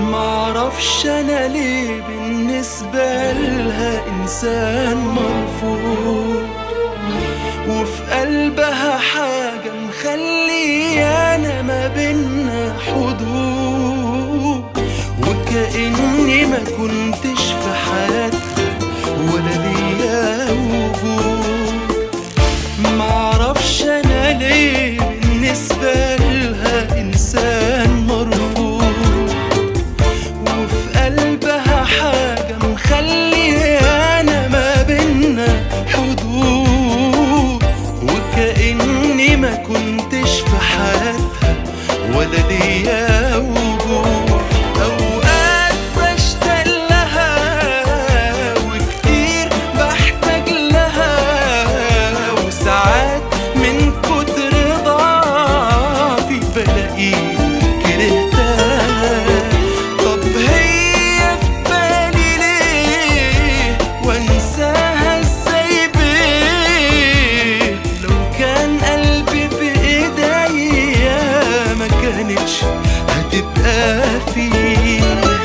معرفش انا ليه بالنسبة لها انسان مرفوض وفي قلبها حاجة مخليانا ما بينا حدود وكأني ما كنتش في حياتها ولا ليا وجود معرفش انا ليه بالنسبة لها انسان مرفوض وفي قلبها حاجة مخليانا ما بينا حدود وكأني ما كنتش في حياتها ولا ليا وجود أوقات بشتاق لها وكتير بحتاج لها وساعات من كتر ضعفي بلاقيني كرهتها طب هي في بالي ليه وانساها ازاي بيه لو كان قلبي بايديا ما كانتش هتبقى فيه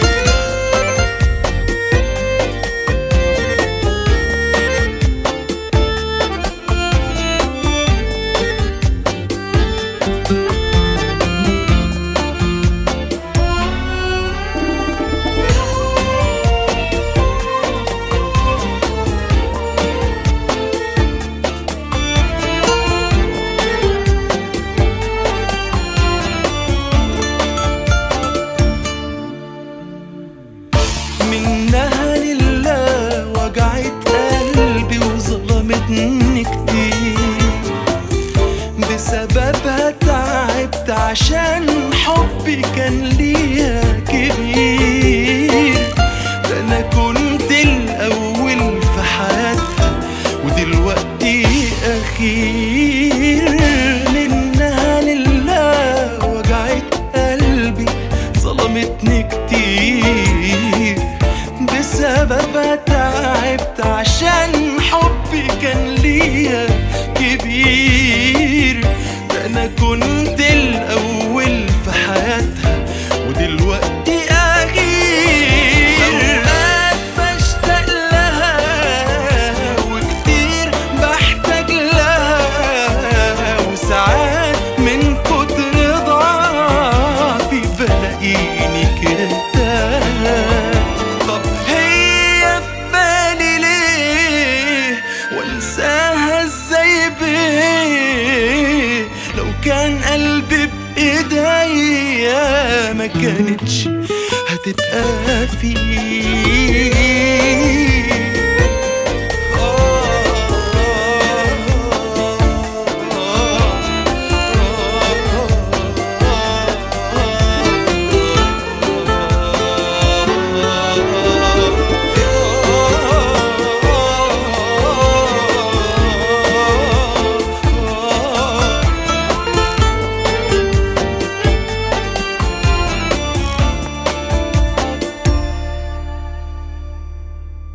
منها لله وجعت قلبي وظلمتني كتير بسببها تعبت عشان حبي كان ليها كبير ده انا كنت الاول في حياتها ودلوقتي اخير منها لله وجعت قلبي ظلمتني كتير بسببها تعبت عشان حبي كان ليا كبير ده انا كنت الاول في حياتها ودلوقتي اخير اوقات بشتاق لها وكتير بحتاج لها وساعات من كتر ضعفي بلاقيني كرهتها طب هي في بالي ليه وانساها ازاي بيه لو كان قلبي بايديا ما كانتش هتبقى فيه